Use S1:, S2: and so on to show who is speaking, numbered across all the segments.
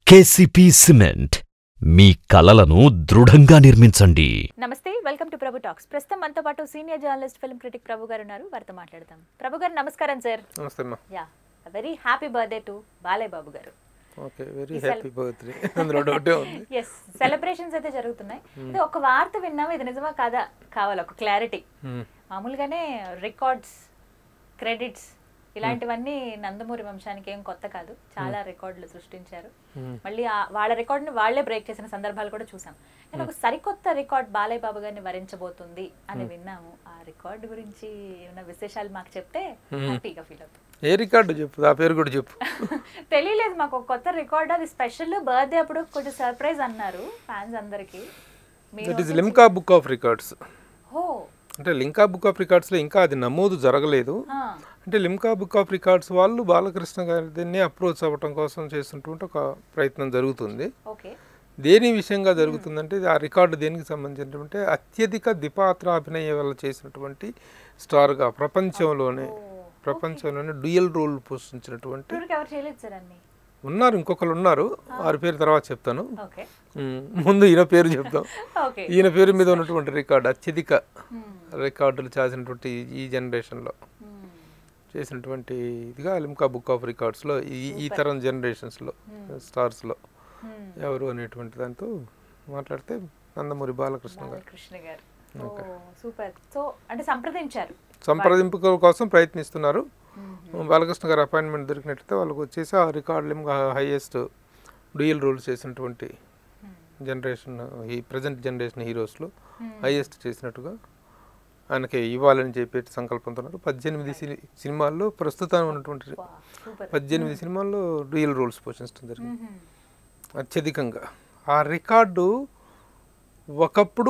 S1: KCP cement మీ కలలను దృఢంగా నిర్మించండి
S2: నమస్తే వెల్కమ్ టు ప్రభు టాక్స్ ప్రస్తుతం మనతో పాటు senior journalist film critic Prabhu గారు ఉన్నారు వారితో మాట్లాడదాం ప్రభు గారు నమస్కారం సార్
S3: నమస్తే అమ్మా
S2: yeah very happy birthday to Balayya Babu గారు
S3: ఓకే వెరీ
S2: ఈ సెల్-
S3: హ్యాపీ బర్త్డే అందులో డౌటే ఉంది
S2: ఎస్ సెలబ్రేషన్స్ అయితే జరుగుతున్నాయి అయితే ఒక వార్త విన్నాము ఇది నిజమా కాదా కావాలి ఒక క్లారిటీ
S3: మ్మ్.
S2: మామూలుగానే రికార్డ్స్ క్రెడిట్స్ ఇలాంటివన్నీ నందమూరి వంశానికి ఏం కొత్త కాదు చాలా రికార్డులు సృష్టించారు మళ్ళీ ఆ- వాళ్ళ రికార్డుని వాళ్ళే బ్రేక్ చేసిన సందర్భాలు కూడా చూసాం కానీ ఒక సరికొత్త రికార్డ్ బాలయ్య బాబు గారిని వరించబోతుంది అని విన్నాము ఆ రికార్డు గురించి ఏమైనా విశేషాలు మాకు చెప్తే హ్యాపీగా ఫీల్ అవుతాం
S3: ఏ రికార్డు చెప్పు ఆ పేరు కూడా చెప్పు
S2: తెలియలేదు మాకు ఒక కొత్త రికార్డ్ అది స్పెషల్ బర్త్డే అప్పుడు కొంచెం సర్ప్రైజ్ అన్నారు ఫ్యాన్స్ అందరికి
S3: that is Limca book of records
S2: ఓ
S3: అంటే లింకా బుక్ ఆఫ్ రికార్డ్స్లో ఇంకా అది నమోదు జరగలేదు
S2: ఆ,
S3: అంటే లిమ్కా బుక్ ఆఫ్ రికార్డ్స్ వాళ్ళు బాలకృష్ణ గారిని అప్రోచ్ అవ్వటం కోసం చేస్తున్నటువంటి ఒక ప్రయత్నం జరుగుతుంది
S2: ఓకే
S3: దేని విషయంగా జరుగుతుందంటే ఇది ఆ రికార్డు దేనికి సంబంధించినటువంటి అత్యధిక ద్విపాత్రాభినయ వల్ల చేసినటువంటి స్టార్గా ప్రపంచంలోనే ప్రపంచంలోనే డ్యూయల్ రోల్ పోషించినటువంటి
S2: టూర్కి ఎవరు చేయలేదు సార్ అన్ని
S3: ఉన్నారు ఇంకొకరు ఉన్నారు వారి పేరు తర్వాత చెప్తాను
S2: ఓకే
S3: ఉమ్, ముందు ఈయన పేరు చెప్తాం
S2: ఓకే
S3: ఈయన పేరు మీద ఉన్నటువంటి రికార్డు అత్యధిక రికార్డులు చేసినటువంటి ఈ జనరేషన్లో చేసినటువంటి ఇదిగా లిమ్కా బుక్ ఆఫ్ రికార్డ్స్లో ఈ ఈ తరం జనరేషన్స్లో స్టార్స్లో ఎవరు అనేటువంటి దాంతో మాట్లాడితే నందమూరి బాలకృష్ణ గారు
S2: కృష్ణ గారు ఓ సూపర్ సో అంటే సంప్రదించారు
S3: సంప్రదింపు కోసం ప్రయత్నిస్తున్నారు బాలకృష్ణ గారు అపాయింట్మెంట్ దొరికినట్లయితే వాళ్ళకి వచ్చేసి ఆ record Limca highest dual roles చేసినటువంటి జనరేషన్ ఈ ప్రజెంట్ జనరేషన్ హీరోస్లో హైయెస్ట్ చేసినట్టుగా ఆయనకి ఇవ్వాలని చెప్పి సంకల్పంతో ఉన్నారు పద్దెనిమిది సిని- సినిమాల్లో ప్రస్తుతం ఉన్నటువంటి
S2: సూపర్
S3: పద్దెనిమిది సినిమాల్లో డ్యూయల్ రోల్స్ పోషించడం జరిగింది అత్యధికంగా ఆ రికార్డు ఒకప్పుడు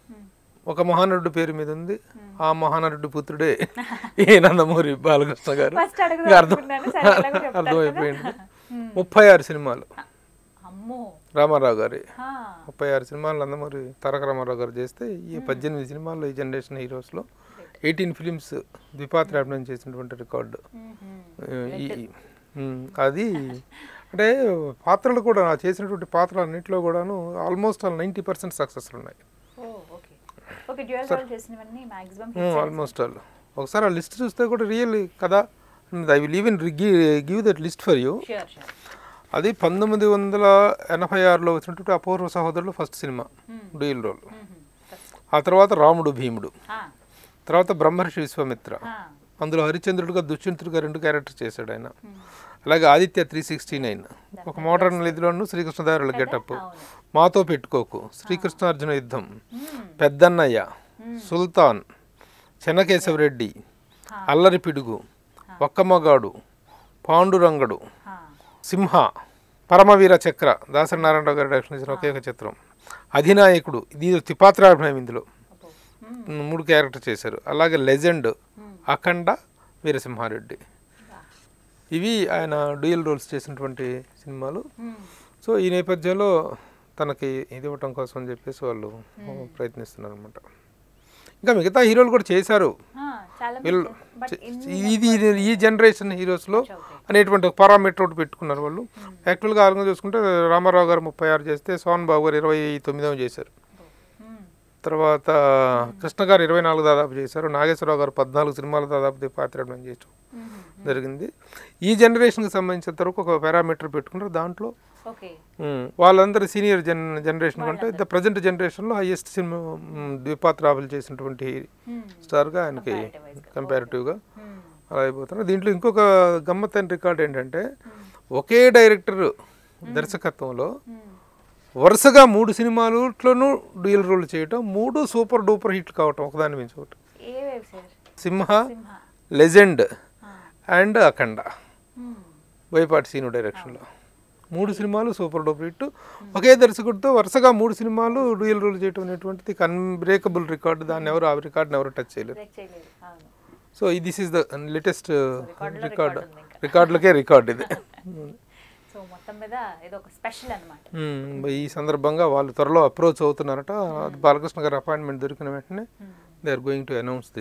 S3: ఒక మహానటుడు పేరు మీద ఉంది ఆ మహానటుడి పుత్రుడే ఈ నందమూరి బాలకృష్ణ గారు
S2: ఫస్ట్ అడుగుదాం
S3: ఇంకా అర్థం
S2: అనుకున్నాను, సరే ఎలాగో చెప్తారు
S3: అర్థమైపోయింది ముప్పై ఆరు సినిమాలు
S2: అమ్మో
S3: రామారావు గారి
S2: హా.
S3: ముప్పై ఆరు సినిమాలు నందమూరి తారక రామారావు గారు చేస్తే ఈ పద్దెనిమిది సినిమాల్లో ఈ జనరేషన్ హీరోస్లో ఎయిటీన్ ఫిలిమ్స్ ద్విపాత్రాభినయం చేసినటువంటి రికార్డు
S2: మ్మ్హ్మ్.
S3: ఈ ఉమ్, అది అంటే పాత్రలు కూడా నా చేసినటువంటి పాత్రలు అన్నింటిలో కూడాను almost all ninety percent success ఉన్నాయి
S2: oh okay okay dual role చేసినవన్నీ మాక్సిమం
S3: ఆల్మోస్ట్ ఆల్ ఒకసారి ఆ లిస్ట్ చూస్తే కూడా రియల్ కదా I will even give that list for you
S2: sure sure
S3: అది పంతొమ్మిది వందల ఎనభై ఆరులో వచ్చినటువంటి అపూర్వ సహోదరులు ఫస్ట్ సినిమా డ్యూయల్ రోల్ ఆ తర్వాత రాముడు భీముడు తర్వాత బ్రహ్మర్షి విశ్వామిత్ర అందులో హరిచంద్రుడిగా దుష్యంతుడిగా రెండు క్యారెక్టర్ చేశాడు ఆయన అలాగే ఆదిత్య త్రీ సిక్స్టీ నైన్ ఒక మోడర్న్ ఇదిలోను శ్రీకృష్ణదేవరాయల గెటప్ మాతో పెట్టుకోకు శ్రీకృష్ణార్జున యుద్ధం పెద్దన్నయ్య సుల్తాన్ చెన్నకేశవరెడ్డి అల్లరి పిడుగు ఒక్కమ్మగాడు పాండురంగడు సింహ పరమవీర చక్ర దాసరి నారాయణరావు గారు డైరెక్షన్ చేసిన ఒకే ఒక చిత్రం అధినాయకుడు ఇది త్రిపాత్రాభినయం ఇందులో మూడు క్యారెక్టర్ చేశారు అలాగే లెజెండ్ అఖండ వీరసింహారెడ్డి ఇవి ఆయన డ్యూయల్ రోల్స్ చేసినటువంటి సినిమాలు సో ఈ నేపథ్యంలో తనకి ఇది ఇవ్వటం కోసం అని చెప్పేసి వాళ్ళు ప్రయత్నిస్తున్నారు అనమాట ఇంకా మిగతా హీరోలు కూడా చేశారు
S2: చాలా
S3: వీళ్ళు
S2: బట్
S3: చే- ఇది ఇది- ఈ జనరేషన్ హీరోస్లో అనేటువంటి ఒక పారామీటర్ ఒకటి పెట్టుకున్నారు వాళ్ళు యాక్చువల్గా ఆర్గనైజ్ చూసుకుంటే రామారావు గారు ముప్పై ఆరు చేస్తే సోహన్ బాబు గారు ఇరవై తొమ్మిదవ చేశారు తర్వాత కృష్ణ గారు ఇరవై నాలుగు దాదాపు చేశారు నాగేశ్వరరావు గారు పద్నాలుగు సినిమాలు దాదాపు పాత్రడం చేయటం జరిగింది ఈ జనరేషన్కి సంబంధించినంత వరకు ఒక పారామీటర్ పెట్టుకున్నారు దాంట్లో
S2: ఓకే
S3: ఉమ్, వాళ్ళందరూ సీనియర్ జన్ జనరేషన్ కంటే ద ప్రజెంట్ జనరేషన్లో హైయెస్ట్ సినిమా ఉమ్, ద్విపాత్రాభులు చేసినటువంటి స్టార్గా ఆయనకి కంపారిటివ్గా అలా అయిపోతున్నారు దీంట్లో ఇంకొక గమ్మత్తైన రికార్డ్ ఏంటంటే ఒకే డైరెక్టర్ దర్శకత్వంలో వరుసగా మూడు సినిమాలలోనూ డ్యూయల్ రోల్ చేయటం మూడు సూపర్ డూపర్ హిట్లు కావటం ఒకదాని మించి ఒకటి
S2: a wave sir
S3: Simha
S2: Simha
S3: legend and Akhanda Boyapati Seenu డైరెక్షన్లో మూడు సినిమాలు సూపర్ డూపర్ హిట్ ఒకే దర్శకుడితో వరుసగా మూడు సినిమాలు డ్యూయల్ రోల్ చేయటం అనేటువంటిది అన్బ్రేకబుల్ రికార్డు దాన్ని ఎవరు ఆ రికార్డుని ఎవరు టచ్ చేయలేరు
S2: బ్రేక్ చేయలేదు అవును
S3: so this is the latest
S2: రికార్డులో
S3: రికార్డ్
S2: రికార్డు ఉంది ఇంకా.
S3: రికార్డులకే రికార్డ్ ఇది
S2: సో మొత్తం మీద ఇది ఒక స్పెషల్ అన్నమాట
S3: మ్మ్. ఈ సందర్భంగా వాళ్ళు త్వరలో అప్రోచ్ అవుతున్నారట బాలకృష్ణ గారి అపాయింట్మెంట్ దొరికిన వెంటనే they are going to announce this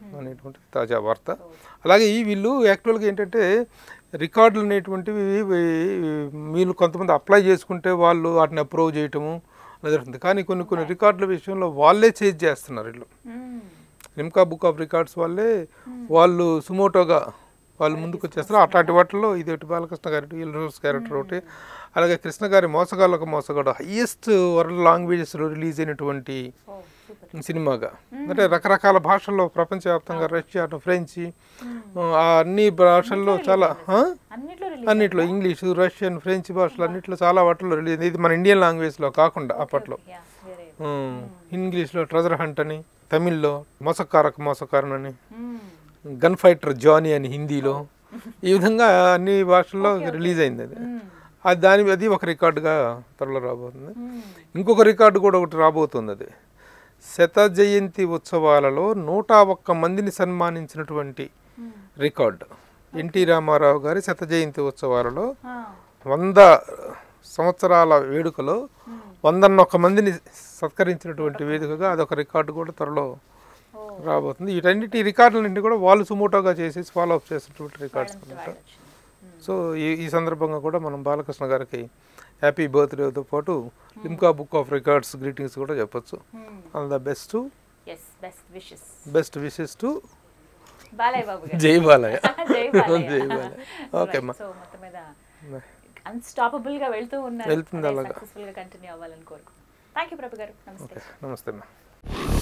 S3: అనేటువంటి తాజా వార్త అలాగే ఈ వీళ్ళు యాక్చువల్గా ఏంటంటే రికార్డులు అనేటువంటివి వీ- వీళ్ళు కొంతమంది అప్లై చేసుకుంటే వాళ్ళు వాటిని అప్రూవ్ చేయటము అది జరుగుతుంది కానీ కొన్ని కొన్ని రికార్డుల విషయంలో వాళ్ళే చేంజ్ చేస్తున్నారు వీళ్ళు
S2: మ్మ్.
S3: లిమ్కా బుక్ ఆఫ్ రికార్డ్స్ వాళ్ళే వాళ్ళు సుమోటోగా వాళ్ళు ముందుకు వచ్చేస్తారు అట్లాంటి వాటిల్లో ఇది ఒకటి బాలకృష్ణ గారి ఇల్రోస్ క్యారెక్టర్ ఒకటి అలాగే కృష్ణ గారి మోసగాళ్ళకు మోసగాడు హయ్యెస్ట్ వరల్డ్ లాంగ్వేజెస్లో రిలీజ్ అయినటువంటి
S2: ఓ సూపర్
S3: సినిమాగా అంటే రకరకాల భాషల్లో ప్రపంచవ్యాప్తంగా రష్యా ఫ్రెంచ్ ఆ అన్ని భాషల్లో చాలా ఆ?
S2: అన్నిట్లో రిలీజ్
S3: అన్నిట్లో ఇంగ్లీషు రష్యన్ ఫ్రెంచ్ భాషలు అన్నిట్లో చాలా వాటిల్లో రిలీజ్ అయింది. ఇది మన ఇండియన్ లాంగ్వేజ్లో కాకుండా అప్పట్లో
S2: యా వేరే
S3: ఉమ్, ఇంగ్లీష్లో ట్రెజర్ హంట్ అని తమిళ్లో మోసకారక మోసకారన్ అని
S2: మ్మ్.
S3: గన్ ఫైటర్ జానీ అని హిందీలో ఈ విధంగా అన్ని భాషల్లో రిలీజ్ అయింది అది
S2: మ్మ్.
S3: అది దాని అది ఒక రికార్డుగా త్వరలో రాబోతుంది
S2: మ్మ్.
S3: ఇంకొక రికార్డు కూడా ఒకటి రాబోతుంది అది శత జయంతి ఉత్సవాలలో నూట ఒక్క మందిని సన్మానించినటువంటి
S2: మ్మ్.
S3: రికార్డు ఎన్టీ రామారావు గారి శత జయంతి ఉత్సవాలలో
S2: ఆ.
S3: వంద సంవత్సరాల వేడుకలో వందన్నొక్క మందిని సత్కరించినటువంటి వేదికగా అదొక రికార్డు కూడా త్వరలో
S2: ఓ
S3: రాబోతుంది వీటన్నిటి రికార్డులన్నింటి కూడా వాళ్ళు సుమోటోగా చేసేసి ఫాలో అప్ చేసినటువంటి రికార్డ్స్
S2: వాళ్ళంతట
S3: అనమాట
S2: వాళ్ళు వచ్చింది.
S3: సో ఈ ఈ సందర్భంగా కూడా మనం బాలకృష్ణ గారికి హ్యాపీ బర్త్డేతో పాటు Limca book of records greetings కూడా చెప్పొచ్చు
S2: మ్మ్.
S3: All the best
S2: yes best wishes
S3: best wishes to
S2: Balayya Babu గారు
S3: జై బాలయ్య
S2: జై బాలయ్య
S3: జై బాలయ్య. ఓకే అమ్మా.
S2: సో మొత్తం మీద అన్స్టాపబుల్ గా వెళ్తూ ఉన్నారు
S3: వెళ్తుంది అలాగా.
S2: సక్సెస్ఫుల్ గా కంటిన్యూ అవ్వాలని కోరుకుంటున్నాను థ్యాంక్ యూ ప్రభు గారు నమస్తే
S3: నమస్తే అమ్మా